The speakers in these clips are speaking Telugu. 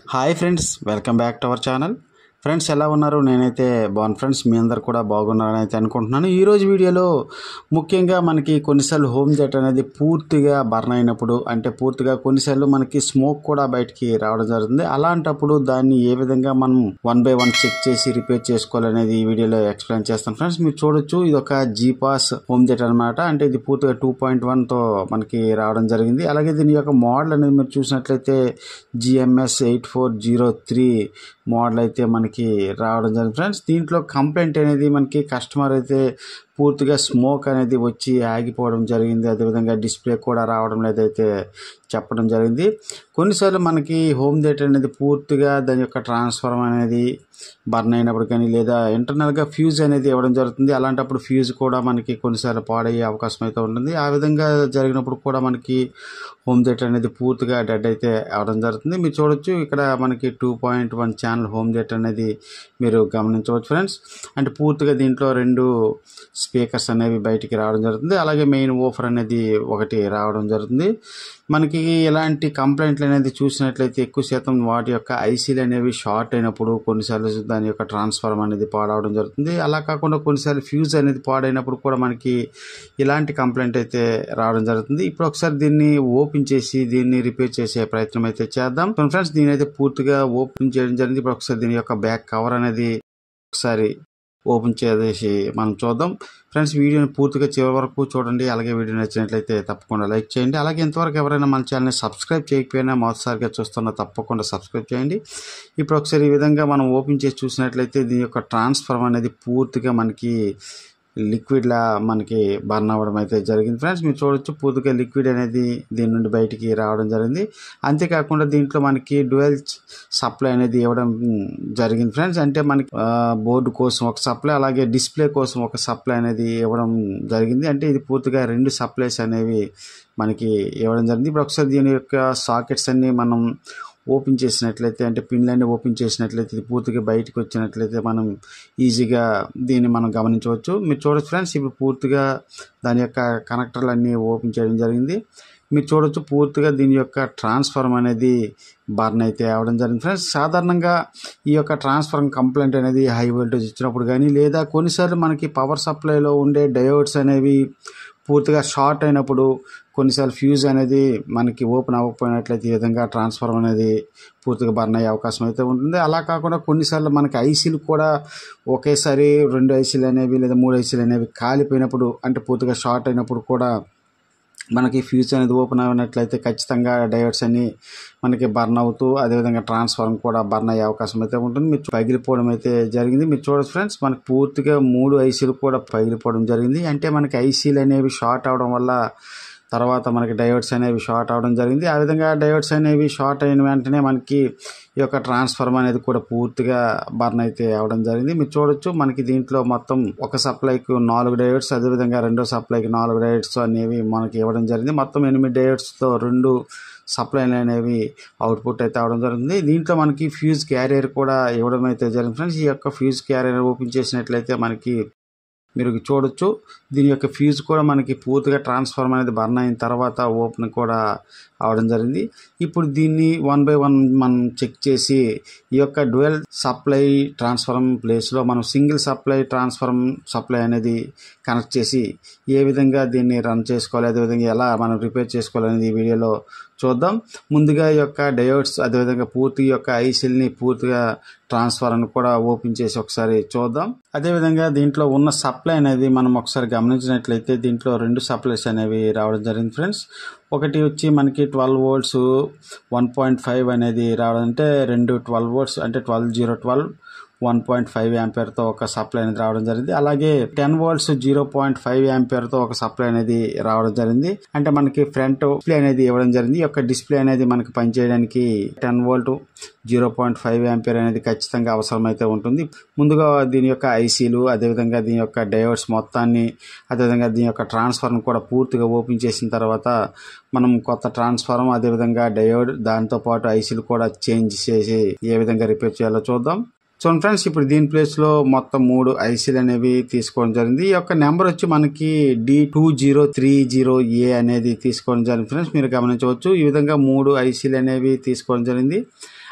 hi friends welcome back to our channel friends ఎలా ఉన్నారు నేనైతే బాగున్నాను ఫ్రెండ్స్ మీ అందరు కూడా బాగున్నారని అయితే అనుకుంటున్నాను ఈరోజు వీడియోలో ముఖ్యంగా మనకి కొన్నిసార్లు హోమ్ థియేటర్ అనేది పూర్తిగా బర్న్ అయినప్పుడు అంటే పూర్తిగా కొన్నిసార్లు మనకి స్మోక్ కూడా బయటికి రావడం జరుగుతుంది అలాంటప్పుడు దాన్ని ఏ విధంగా మనం వన్ బై వన్ చెక్ చేసి రిపేర్ చేసుకోవాలనేది ఈ వీడియోలో ఎక్స్ప్లెయిన్ చేస్తాను ఫ్రెండ్స్ మీరు చూడొచ్చు ఇది ఒక జీపాస్ హోమ్ థియేటర్ అనమాట అంటే ఇది పూర్తిగా టూ పాయింట్ వన్తో మనకి రావడం జరిగింది అలాగే దీని యొక్క మోడల్ అనేది మీరు చూసినట్లయితే GMS eight four zero three model అయితే మనకి రావడం జరిగింది ఫ్రెండ్స్ దీంట్లో కంప్లైంట్ అనేది మనకి కస్టమర్ అయితే పూర్తిగా స్మోక్ అనేది వచ్చి ఆగిపోవడం జరిగింది అదేవిధంగా డిస్ప్లే కూడా రావడం లేదైతే చెప్పడం జరిగింది కొన్నిసార్లు మనకి హోమ్ థియేటర్ అనేది పూర్తిగా దాని యొక్క ట్రాన్స్ఫార్మ్ అనేది బర్న్ అయినప్పుడు కానీ లేదా ఇంటర్నల్గా ఫ్యూజ్ అనేది ఇవ్వడం జరుగుతుంది అలాంటప్పుడు ఫ్యూజ్ కూడా మనకి కొన్నిసార్లు పాడయ్యే అవకాశం అయితే ఉంటుంది ఆ విధంగా జరిగినప్పుడు కూడా మనకి హోమ్ థియేటర్ అనేది పూర్తిగా డెడ్ అయితే అవడం జరుగుతుంది మీరు చూడొచ్చు ఇక్కడ మనకి two point one channel home theatre అనేది మీరు గమనించవచ్చు ఫ్రెండ్స్ అంటే పూర్తిగా దీంట్లో రెండు స్పీకర్స్ అనేవి బయటికి రావడం జరుగుతుంది అలాగే మెయిన్ ఓఫర్ అనేది ఒకటి రావడం జరుగుతుంది మనకి ఇలాంటి కంప్లైంట్లు అనేది చూసినట్లయితే ఎక్కువ శాతం వాటి యొక్క ఐసీలు అనేవి షార్ట్ అయినప్పుడు కొన్నిసార్లు దాని యొక్క ట్రాన్స్ఫార్మ్ అనేది పాడవడం జరుగుతుంది అలా కాకుండా కొన్నిసార్లు ఫ్యూజ్ అనేది పాడైనప్పుడు కూడా మనకి ఇలాంటి కంప్లైంట్ అయితే రావడం జరుగుతుంది ఇప్పుడు ఒకసారి దీన్ని ఓపెన్ చేసి దీన్ని రిపేర్ చేసే ప్రయత్నం అయితే చేద్దాం ఫ్రెండ్స్ దీని అయితే పూర్తిగా ఓపెన్ చేయడం జరిగింది ఇప్పుడు ఒకసారి దీని యొక్క బ్యాక్ కవర్ అనేది ఒకసారి ఓపెన్ చేసి మనం చూద్దాం ఫ్రెండ్స్ వీడియోని పూర్తిగా చివరి వరకు చూడండి అలాగే వీడియో నచ్చినట్లయితే తప్పకుండా లైక్ చేయండి అలాగే ఇంతవరకు ఎవరైనా మన ఛానల్ని సబ్స్క్రైబ్ చేయకపోయినా మొదటిసారిగా చూస్తున్నా తప్పకుండా సబ్స్క్రైబ్ చేయండి ఇప్పుడు ఒకసారి ఈ విధంగా మనం ఓపెన్ చేసి చూసినట్లయితే దీని యొక్క ట్రాన్స్ఫర్మ్ అనేది పూర్తిగా మనకి లిక్విడ్లా మనకి బర్న్ అవ్వడం అయితే జరిగింది ఫ్రెండ్స్ మీరు చూడొచ్చు పూర్తిగా లిక్విడ్ అనేది దీని నుండి బయటికి రావడం జరిగింది అంతేకాకుండా దీంట్లో మనకి డ్యూయల్ సప్లై అనేది ఇవ్వడం జరిగింది ఫ్రెండ్స్ అంటే మనకి బోర్డు కోసం ఒక సప్లై అలాగే డిస్ప్లే కోసం ఒక సప్లై అనేది ఇవ్వడం జరిగింది అంటే ఇది పూర్తిగా రెండు సప్లైస్ అనేవి మనకి ఇవ్వడం జరిగింది ఇప్పుడు ఒకసారి దీని యొక్క సాకెట్స్ అన్ని మనం ఓపెన్ చేసినట్లయితే అంటే పిన్లన్నీ ఓపెన్ చేసినట్లయితే ఇది పూర్తిగా బయటకు వచ్చినట్లయితే మనం ఈజీగా దీన్ని మనం గమనించవచ్చు మీరు చూడొచ్చు ఫ్రెండ్స్ ఇప్పుడు పూర్తిగా దాని యొక్క కనెక్టర్లు అన్నీ ఓపెన్ చేయడం జరిగింది మీరు చూడొచ్చు పూర్తిగా దీని యొక్క ట్రాన్స్ఫార్మ్ అనేది బర్న్ అయితే అవ్వడం జరిగింది ఫ్రెండ్స్ సాధారణంగా ఈ యొక్క ట్రాన్స్ఫార్మ్ కంప్లైంట్ అనేది హై వోల్టేజ్ ఇచ్చినప్పుడు కానీ లేదా కొన్నిసార్లు మనకి పవర్ సప్లైలో ఉండే డయోడ్స్ అనేవి పూర్తిగా షార్ట్ అయినప్పుడు కొన్నిసార్లు ఫ్యూజ్ అనేది మనకి ఓపెన్ అవ్వకపోయినట్లయితే ఈ విధంగా ట్రాన్స్ఫార్మ్ అనేది పూర్తిగా బర్న్ అయ్యే అవకాశం అయితే ఉంటుంది అలా కాకుండా కొన్నిసార్లు మనకి ఐసీలు కూడా ఒకేసారి రెండు ఐసీలు అనేవి లేదా మూడు ఐసీలు అనేవి కాలిపోయినప్పుడు అంటే పూర్తిగా షార్ట్ అయినప్పుడు కూడా మనకి ఫ్యూజ్ అనేది ఓపెన్ అయినట్లయితే ఖచ్చితంగా డయోడ్స్ అన్ని మనకి బర్న్ అవుతూ అదేవిధంగా ట్రాన్స్ఫార్మ్ కూడా బర్న్ అయ్యే అవకాశం అయితే ఉంటుంది మీరు పగిలిపోవడం అయితే జరిగింది మీరు చూడొచ్చు ఫ్రెండ్స్ మనకి పూర్తిగా మూడు ఐసీలు కూడా పగిలిపోవడం జరిగింది అంటే మనకి ఐసీలు అనేవి షార్ట్ అవడం వల్ల తర్వాత మనకి డయోడ్స్ అనేవి షార్ట్ అవడం జరిగింది ఆ విధంగా డయోడ్స్ అనేవి షార్ట్ అయిన వెంటనే మనకి ఈ యొక్క ట్రాన్స్ఫార్మ్ అనేది కూడా పూర్తిగా బర్న్ అయితే అవడం జరిగింది మీరు చూడొచ్చు మనకి దీంట్లో మొత్తం ఒక సప్లైకి నాలుగు డయోడ్స్ అదేవిధంగా రెండో సప్లైకి నాలుగు డయోడ్స్ అనేవి మనకి ఇవ్వడం జరిగింది మొత్తం ఎనిమిది డయోడ్స్తో రెండు సప్లైలు అనేవి అవుట్పుట్ అయితే అవడం జరుగుతుంది దీంట్లో మనకి ఫ్యూజ్ క్యారియర్ కూడా ఇవ్వడం అయితే జరిగింది ఫ్రెండ్స్ ఈ యొక్క ఫ్యూజ్ క్యారియర్ ఓపెన్ చేసినట్లయితే మనకి మీరు చూడొచ్చు దీని యొక్క ఫ్యూజ్ కూడా మనకి పూర్తిగా ట్రాన్స్ఫార్మ్ అనేది బర్న్ అయిన తర్వాత ఓపెన్ కూడా అవడం జరిగింది ఇప్పుడు దీన్ని వన్ బై వన్ మనం చెక్ చేసి ఈ యొక్క డ్యూయల్ సప్లై ట్రాన్స్ఫార్మ్ ప్లేస్లో మనం సింగిల్ సప్లై ట్రాన్స్ఫార్మ్ సప్లై అనేది కనెక్ట్ చేసి ఏ విధంగా దీన్ని రన్ చేసుకోవాలి అదేవిధంగా ఎలా మనం రిపేర్ చేసుకోవాలి అనేది ఈ వీడియోలో చూద్దాం ముందుగా ఈ యొక్క డయోడ్స్ అదేవిధంగా పూర్తి యొక్క ఐసిల్ని పూర్తిగా ట్రాన్స్ఫార్మ్ కూడా ఓపెన్ చేసి ఒకసారి చూద్దాం అదేవిధంగా దీంట్లో ఉన్న సప్లై అనేది మనం ఒకసారి గమనించినట్లయితే దీంట్లో రెండు సప్లైస్ అనేవి రావడం జరిగింది ఫ్రెండ్స్ ఒకటి వచ్చి మనకి twelve volts one point five అనేది రావడం అంటే రెండు ట్వెల్వ్ వోల్ట్స్ అంటే twelve zero twelve one point five యాంపేర్తో ఒక సప్లై అనేది రావడం జరిగింది అలాగే ten volts zero point five యాంపేర్తో ఒక సప్లై అనేది రావడం జరిగింది అంటే మనకి ఫ్రంట్ డిస్ప్లే అనేది ఇవ్వడం జరిగింది ఈ యొక్క డిస్ప్లే అనేది మనకి పనిచేయడానికి ten volt zero point five ampere అనేది ఖచ్చితంగా అవసరమైతే ఉంటుంది ముందుగా దీని యొక్క ఐసీలు అదేవిధంగా దీని యొక్క డయోడ్స్ మొత్తాన్ని అదేవిధంగా దీని యొక్క ట్రాన్స్ఫార్మ్ కూడా పూర్తిగా ఓపెన్ చేసిన తర్వాత మనం కొత్త ట్రాన్స్ఫార్మ్ అదేవిధంగా డయోడ్ దాంతోపాటు ఐసీలు కూడా చేంజ్ చేసి ఏ విధంగా రిపేర్ చేయాలో చూద్దాం సో ఫ్రెండ్స్ ఇప్పుడు దీని ప్లేస్లో మొత్తం మూడు ఐసీలు అనేవి తీసుకోవడం జరిగింది ఈ యొక్క నెంబర్ వచ్చి మనకి D two zero three zero A అనేది తీసుకోవడం జరిగింది ఫ్రెండ్స్ మీరు గమనించవచ్చు ఈ విధంగా మూడు ఐసీలు అనేవి తీసుకోవడం జరిగింది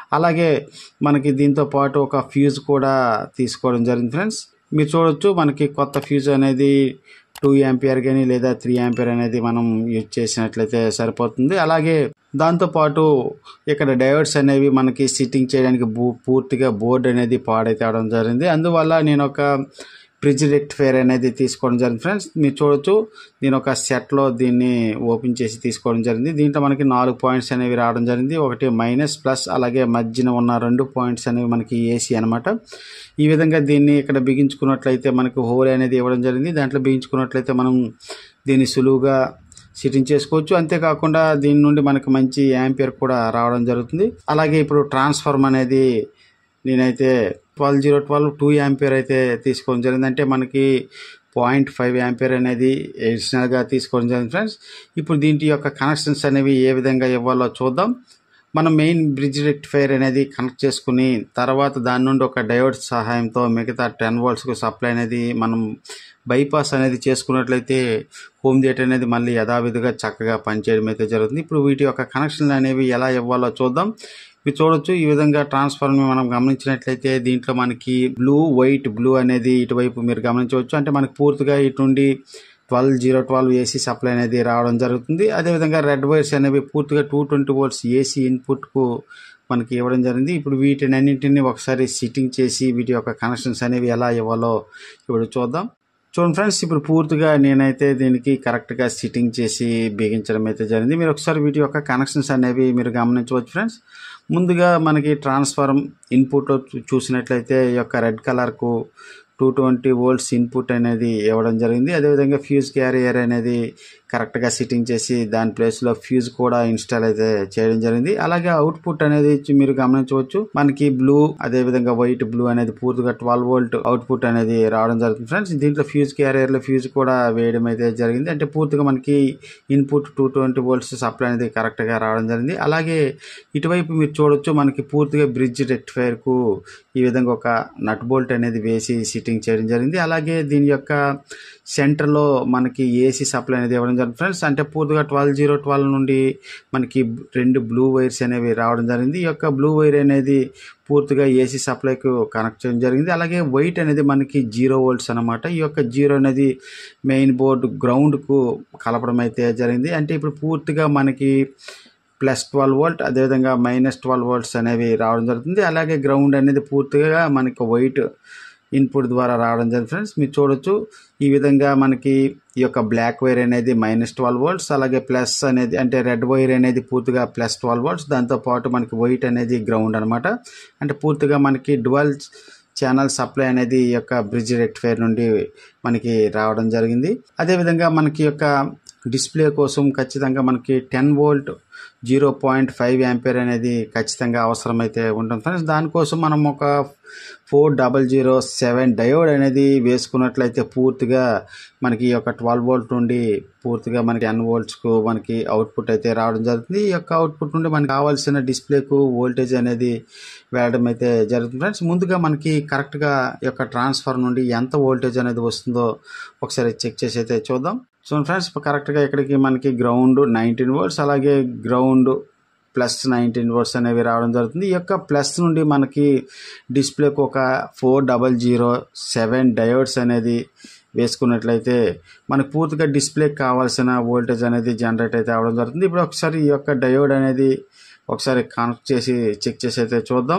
అలాగే మనకి దీంతో పాటు ఒక ఫ్యూజ్ కూడా తీసుకోవడం జరిగింది ఫ్రెండ్స్ మీరు చూడొచ్చు మనకి కొత్త ఫ్యూజ్ అనేది టూ యాంపియర్ కానీ లేదా త్రీ యాంపియర్ అనేది మనం యూజ్ చేసినట్లయితే సరిపోతుంది అలాగే దాంతోపాటు ఇక్కడ డయోడ్స్ అనేవి మనకి సిట్టింగ్ చేయడానికి బూ పూర్తిగా బోర్డు అనేది పాడైతే అవడం జరిగింది అందువల్ల నేను ఒక ఫ్రిడ్జ్ రెక్టిఫైర్ అనేది తీసుకోవడం జరిగింది ఫ్రెండ్స్ మీరు చూడొచ్చు నేను ఒక సెట్లో దీన్ని ఓపెన్ చేసి తీసుకోవడం జరిగింది దీంట్లో మనకి నాలుగు పాయింట్స్ అనేవి రావడం జరిగింది ఒకటి మైనస్ ప్లస్ అలాగే మధ్యన ఉన్న రెండు పాయింట్స్ అనేవి మనకి ఏసీ అనమాట ఈ విధంగా దీన్ని ఇక్కడ బిగించుకున్నట్లయితే మనకు హోల్ అనేది ఇవ్వడం జరిగింది దాంట్లో బిగించుకున్నట్లయితే మనం దీన్ని సులువుగా సిట్టింగ్ చేసుకోవచ్చు అంతేకాకుండా దీని నుండి మనకి మంచి యాంపియర్ కూడా రావడం జరుగుతుంది అలాగే ఇప్పుడు ట్రాన్స్ఫార్మ్ అనేది నేనైతే twelve zero twelve two ampere అయితే తీసుకోవడం జరిగింది అంటే మనకి పాయింట్ ఫైవ్ యాంపియర్ అనేది ఎడిషనల్గా తీసుకోవడం జరిగింది ఫ్రెండ్స్ ఇప్పుడు దీంట్లో యొక్క కనెక్షన్స్ అనేవి ఏ విధంగా ఇవ్వాలో చూద్దాం మనం మెయిన్ బ్రిడ్జ్ రెక్టిఫైర్ అనేది కనెక్ట్ చేసుకుని తర్వాత దాని నుండి ఒక డయోడ్ సహాయంతో మిగతా టెన్ వోల్ట్స్కు సప్లై అనేది మనం బైపాస్ అనేది చేసుకున్నట్లయితే హోమ్ థియేటర్ అనేది మళ్ళీ యథావిధిగా చక్కగా పనిచేయడం అయితే జరుగుతుంది ఇప్పుడు వీటి యొక్క కనెక్షన్లు అనేవి ఎలా ఇవ్వాలో చూద్దాం మీరు చూడొచ్చు ఈ విధంగా ట్రాన్స్ఫార్మ్ మనం గమనించినట్లయితే దీంట్లో మనకి బ్లూ వైట్ బ్లూ అనేది ఇటువైపు మీరు గమనించవచ్చు అంటే మనకి పూర్తిగా ఇటు నుండి twelve zero twelve AC supply అనేది రావడం జరుగుతుంది అదేవిధంగా రెడ్ వైర్స్ అనేవి పూర్తిగా టూ ట్వంటీ వోల్ట్స్ ఏసీ ఇన్పుట్కు మనకి ఇవ్వడం జరిగింది ఇప్పుడు వీటిని అన్నింటినీ ఒకసారి సిట్టింగ్ చేసి వీటి యొక్క కనెక్షన్స్ అనేవి ఎలా ఇవ్వాలో ఇప్పుడు చూద్దాం చూడండి ఫ్రెండ్స్ ఇప్పుడు పూర్తిగా నేనైతే దీనికి కరెక్ట్గా సిట్టింగ్ చేసి బిగించడం అయితే జరిగింది మీరు ఒకసారి వీటి యొక్క కనెక్షన్స్ అనేవి మీరు గమనించవచ్చు ఫ్రెండ్స్ ముందుగా మనకి ట్రాన్స్ఫార్మ్ ఇన్పుట్లో చూసినట్లయితే ఈ యొక్క రెడ్ కలర్కు టూ ట్వంటీ వోల్ట్స్ ఇన్పుట్ అనేది ఇవ్వడం జరిగింది అదేవిధంగా ఫ్యూజ్ క్యారియర్ అనేది కరెక్ట్గా సిట్టింగ్ చేసి దాని ప్లేస్లో ఫ్యూజ్ కూడా ఇన్స్టాల్ అయితే చేయడం జరిగింది అలాగే అవుట్పుట్ అనేది మీరు గమనించవచ్చు మనకి బ్లూ అదేవిధంగా వైట్ బ్లూ అనేది పూర్తిగా ట్వెల్వ్ వోల్ట్ అవుట్పుట్ అనేది రావడం జరుగుతుంది ఫ్రెండ్స్ దీంట్లో ఫ్యూజ్ క్యారియర్లో ఫ్యూజ్ కూడా వేయడం అయితే జరిగింది అంటే పూర్తిగా మనకి input two twenty volts supply అనేది కరెక్ట్గా రావడం జరిగింది అలాగే ఇటువైపు మీరు చూడొచ్చు మనకి పూర్తిగా బ్రిడ్జ్ రెక్టిఫైర్కు ఈ విధంగా ఒక నట్ బోల్ట్ అనేది వేసి సిట్టింగ్ చేయడం జరిగింది అలాగే దీని యొక్క సెంటర్లో మనకి ఏసీ సప్లై అనేది ఇవ్వడం జరిగింది ఫ్రెండ్స్ అంటే పూర్తిగా ట్వెల్వ్ జీరో ట్వెల్వ్ నుండి మనకి రెండు బ్లూ వైర్స్ అనేవి రావడం జరిగింది ఈ యొక్క బ్లూ వైర్ అనేది పూర్తిగా ఏసీ సప్లైకు కనెక్ట్ చేయడం జరిగింది అలాగే వైట్ అనేది మనకి జీరో వోల్ట్స్ అనమాట ఈ యొక్క జీరో అనేది మెయిన్ బోర్డు గ్రౌండ్కు కలపడం అయితే జరిగింది అంటే ఇప్పుడు పూర్తిగా మనకి ప్లస్ ట్వెల్వ్ వోల్ట్ అదేవిధంగా మైనస్ ట్వెల్వ్ వోల్ట్స్ అనేవి రావడం జరుగుతుంది అలాగే గ్రౌండ్ అనేది పూర్తిగా మనకి వైట్ ఇన్పుట్ ద్వారా రావడం జరిగింది ఫ్రెండ్స్ మీరు చూడొచ్చు ఈ విధంగా మనకి ఈ యొక్క బ్లాక్ వైర్ అనేది మైనస్ ట్వెల్వ్ వోల్ట్స్ అలాగే ప్లస్ అనేది అంటే రెడ్ వైర్ అనేది పూర్తిగా ప్లస్ ట్వెల్వ్ వోల్ట్స్ దాంతోపాటు మనకి వైట్ అనేది గ్రౌండ్ అనమాట అంటే పూర్తిగా మనకి డువల్ ఛానల్ సప్లై అనేది ఈ యొక్క బ్రిడ్జ్ రెక్టిఫైర్ నుండి మనకి రావడం జరిగింది అదేవిధంగా మనకి యొక్క డిస్ప్లే కోసం ఖచ్చితంగా మనకి ten volt zero point five ampere అనేది ఖచ్చితంగా అవసరమైతే ఉంటుంది ఫ్రెండ్స్ దానికోసం మనం ఒక four double zero seven diode అనేది వేసుకున్నట్లయితే పూర్తిగా మనకి ఈ యొక్క ట్వెల్వ్ వోల్ట్ నుండి పూర్తిగా మనకి టెన్ వోల్ట్స్కు మనకి అవుట్పుట్ అయితే రావడం జరుగుతుంది ఈ యొక్క అవుట్పుట్ నుండి మనకి కావాల్సిన డిస్ప్లేకు వోల్టేజ్ అనేది వేయడం అయితే జరుగుతుంది ఫ్రెండ్స్ ముందుగా మనకి కరెక్ట్గా ఈ యొక్క ట్రాన్స్ఫర్ నుండి ఎంత వోల్టేజ్ అనేది వస్తుందో ఒకసారి చెక్ చేసి అయితే చూద్దాం సో ఫ్రెండ్స్ కరెక్ట్గా ఇక్కడికి మనకి గ్రౌండ్ నైన్టీన్ వోల్ట్స్ అలాగే గ్రౌండ్ ప్లస్ నైన్టీన్ వర్డ్స్ అనేవి రావడం జరుగుతుంది ఈ యొక్క ప్లస్ నుండి మనకి డిస్ప్లేకి ఒక four double zero seven diodes అనేది వేసుకున్నట్లయితే మనకు పూర్తిగా డిస్ప్లేకి కావాల్సిన వోల్టేజ్ అనేది జనరేట్ అయితే అవడం జరుగుతుంది ఇప్పుడు ఒకసారి ఈ యొక్క డయోడ్ అనేది ఒకసారి కనెక్ట్ చేసి చెక్ చేసి అయితే చూద్దాం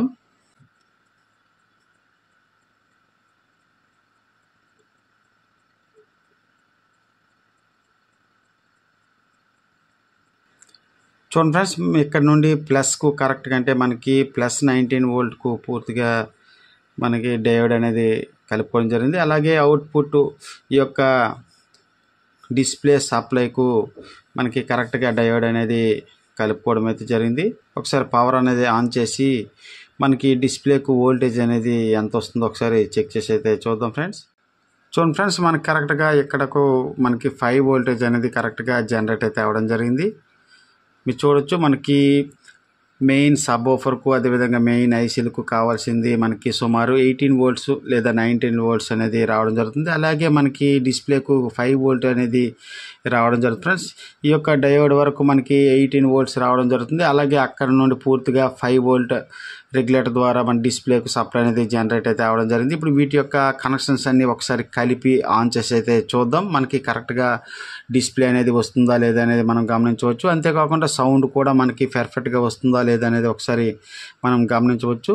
చూడండి ఫ్రెండ్స్ ఇక్కడ నుండి ప్లస్కు కరెక్ట్గా అంటే మనకి ప్లస్ నైన్టీన్ వోల్ట్కు పూర్తిగా మనకి డయోడ్ అనేది కలుపుకోవడం జరిగింది అలాగే అవుట్పుట్ ఈ యొక్క డిస్ప్లే సప్లైకు మనకి కరెక్ట్గా డయోడ్ అనేది కలుపుకోవడం అయితే జరిగింది ఒకసారి పవర్ అనేది ఆన్ చేసి మనకి డిస్ప్లేకు వోల్టేజ్ అనేది ఎంత వస్తుందో ఒకసారి చెక్ చేసి అయితే చూద్దాం ఫ్రెండ్స్ చూడండి ఫ్రెండ్స్ మనకి కరెక్ట్గా ఇక్కడకు మనకి ఫైవ్ వోల్టేజ్ అనేది కరెక్ట్గా జనరేట్ అయితే అవ్వడం జరిగింది మీరు చూడొచ్చు మనకి మెయిన్ సబ్ ఓఫర్కు అదేవిధంగా మెయిన్ ఐసీలకు కావాల్సింది మనకి సుమారు ఎయిటీన్ వోల్ట్స్ లేదా నైన్టీన్ వోల్ట్స్ అనేది రావడం జరుగుతుంది అలాగే మనకి డిస్ప్లేకు ఫైవ్ వోల్ట్ అనేది రావడం జరుగుతుంది ఫ్రెండ్స్ ఈ యొక్క డయోడ్ వరకు మనకి ఎయిటీన్ వోల్ట్స్ రావడం జరుగుతుంది అలాగే అక్కడ నుండి పూర్తిగా ఫైవ్ వోల్ట్ రెగ్యులేటర్ ద్వారా మన డిస్ప్లేకు సప్లై అనేది జనరేట్ అయితే అవడం జరిగింది ఇప్పుడు వీటి యొక్క కనెక్షన్స్ అన్ని ఒకసారి కలిపి ఆన్ చేసి అయితే చూద్దాం మనకి కరెక్ట్గా డిస్ప్లే అనేది వస్తుందా లేదా అనేది మనం గమనించవచ్చు అంతేకాకుండా సౌండ్ కూడా మనకి పర్ఫెక్ట్గా వస్తుందా లేదా అనేది ఒకసారి మనం గమనించవచ్చు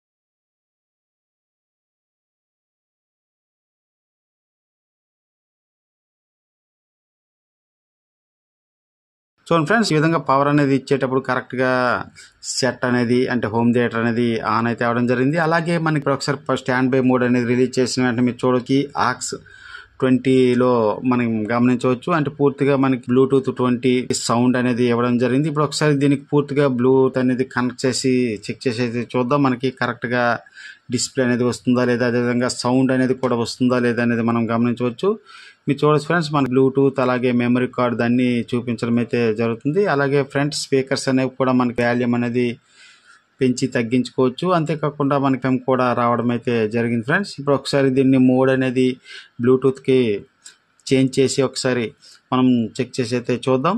చూడండి ఫ్రెండ్స్ ఈ విధంగా పవర్ అనేది ఇచ్చేటప్పుడు కరెక్ట్గా సెట్ అనేది అంటే హోమ్ థియేటర్ అనేది ఆన్ అయితే అవడం జరిగింది అలాగే మనకి ఇప్పుడు ఒకసారి స్టాండ్ బై మోడ్ అనేది రిలీజ్ చేసిన వెంటనే మీరు చూడొచ్చు ఆక్స్ ట్వంటీలో మనం గమనించవచ్చు అంటే పూర్తిగా మనకి బ్లూటూత్ ట్వంటీ సౌండ్ అనేది ఇవ్వడం జరిగింది ఇప్పుడు ఒకసారి దీనికి పూర్తిగా బ్లూటూత్ అనేది కనెక్ట్ చేసి చెక్ చేసి అయితే చూద్దాం మనకి కరెక్ట్గా డిస్ప్లే అనేది వస్తుందా లేదా అదేవిధంగా సౌండ్ అనేది కూడా వస్తుందా లేదా అనేది మనం గమనించవచ్చు మీరు చూడొచ్చు ఫ్రెండ్స్ మన బ్లూటూత్ అలాగే మెమరీ కార్డ్ దాన్ని చూపించడం అయితే జరుగుతుంది అలాగే ఫ్రంట్ స్పీకర్స్ అనేవి కూడా మనకి వాల్యూమ్ అనేది పెంచి తగ్గించుకోవచ్చు అంతేకాకుండా మనకి కూడా రావడం అయితే జరిగింది ఫ్రెండ్స్ ఇప్పుడు ఒకసారి దీన్ని మోడ్ అనేది బ్లూటూత్కి చేంజ్ చేసి ఒకసారి మనం చెక్ చేసి అయితే చూద్దాం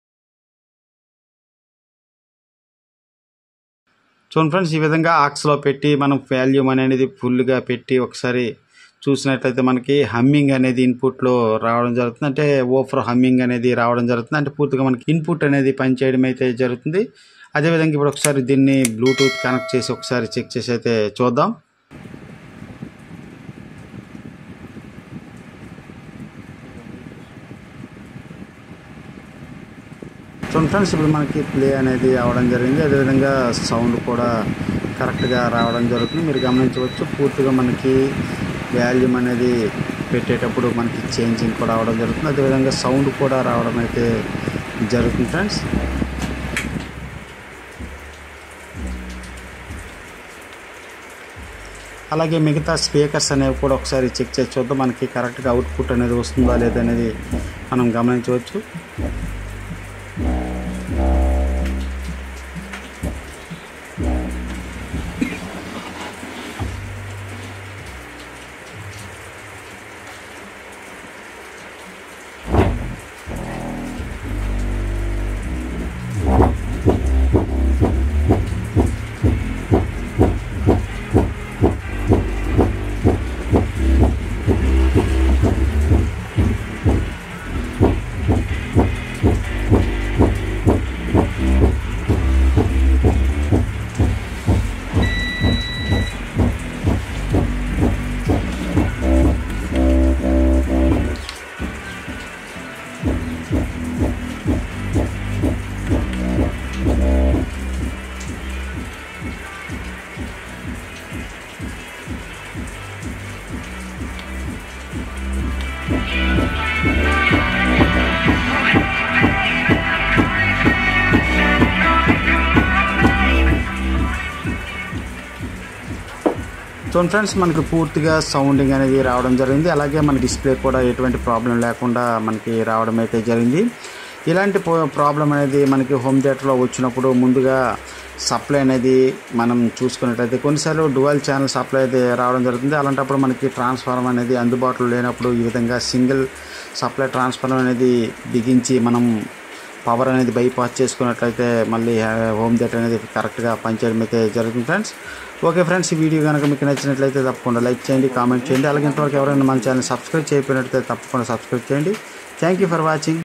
చూడండి ఫ్రెండ్స్ ఈ విధంగా ఆక్స్లో పెట్టి మనం వాల్యూమ్ అనేది ఫుల్గా పెట్టి ఒకసారి చూసినట్లయితే మనకి హమ్మింగ్ అనేది ఇన్పుట్లో రావడం జరుగుతుంది అంటే ఓఫర్ హమ్మింగ్ అనేది రావడం జరుగుతుంది అంటే పూర్తిగా మనకి ఇన్పుట్ అనేది పనిచేయడం అయితే జరుగుతుంది అదేవిధంగా ఇప్పుడు ఒకసారి దీన్ని బ్లూటూత్ కనెక్ట్ చేసి ఒకసారి చెక్ చేసి అయితే చూద్దాం చూడండి ఫ్రెండ్స్ ఇప్పుడు మనకి ప్లే అనేది అవడం జరిగింది అదేవిధంగా సౌండ్ కూడా కరెక్ట్గా రావడం జరుగుతుంది మీరు గమనించవచ్చు పూర్తిగా మనకి వాల్యూమ్ అనేది పెట్టేటప్పుడు మనకి చేంజింగ్ కూడా అవడం జరుగుతుంది అదేవిధంగా సౌండ్ కూడా రావడం అయితే జరుగుతుంది ఫ్రెండ్స్ అలాగే మిగతా స్పీకర్స్ అనేవి కూడా ఒకసారి చెక్ చేసి చూద్దాం మనకి కరెక్ట్గా అవుట్పుట్ అనేది వస్తుందా లేదా అనేది మనం గమనించవచ్చు చూడండి ఫ్రెండ్స్ మనకి పూర్తిగా సౌండింగ్ అనేది రావడం జరిగింది అలాగే మన డిస్ప్లే కూడా ఎటువంటి ప్రాబ్లం లేకుండా మనకి రావడం అయితే జరిగింది ఇలాంటి ప్రాబ్లం అనేది మనకి హోమ్ థియేటర్లో వచ్చినప్పుడు ముందుగా సప్లై అనేది మనం చూసుకున్నట్లయితే కొన్నిసార్లు డువల్ ఛానల్ సప్లై అయితే రావడం జరుగుతుంది అలాంటప్పుడు మనకి ట్రాన్స్ఫార్మర్ అనేది అందుబాటులో లేనప్పుడు ఈ విధంగా సింగిల్ సప్లై ట్రాన్స్ఫార్మర్ అనేది బిగించి మనం పవర్ అనేది బైపాస్ చేసుకున్నట్లయితే మళ్ళీ హోమ్ థియేటర్ అనేది కరెక్ట్గా పనిచేయడం అయితే జరుగుతుంది ఫ్రెండ్స్ ఓకే ఫ్రెండ్స్ ఈ వీడియో కనుక మీకు నచ్చినట్లయితే తప్పకుండా లైక్ చేయండి కామెంట్ చేయండి అలాగే ఇంతవరకు ఎవరైనా మన ఛానల్ సబ్స్క్రైబ్ చేయకపోయినట్లయితే తప్పకుండా సబ్స్క్రైబ్ చేయండి థ్యాంక్ యూ ఫర్ వాచింగ్